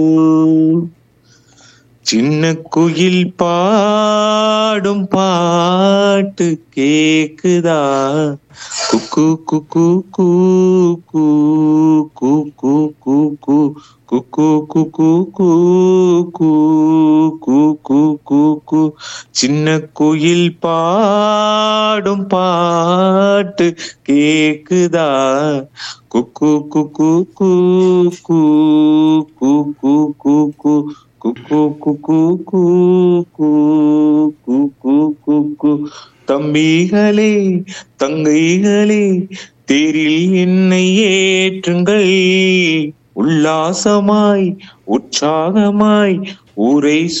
சின்ன குயில் பாடும் பாட்டு கேக்குதா குக்கு குக்கு கூ கூ கூ கூ கூ கூ குக்கு குக்கு கூ கூ கூ கூ கூ கூ சின்ன குயில் பாடும் பாட்டு கேக்குதா குக்கு குக்கு கூ கூ கூ கூ கூ கூ குக்கு குக்கு கூ கூ கூ கூ கூ கூ தம்பிகளே தங்கைகளே தேரில் என்னை ஏற்றுங்கள் உல்லாசமாய் உற்சாகமாய் ஊரை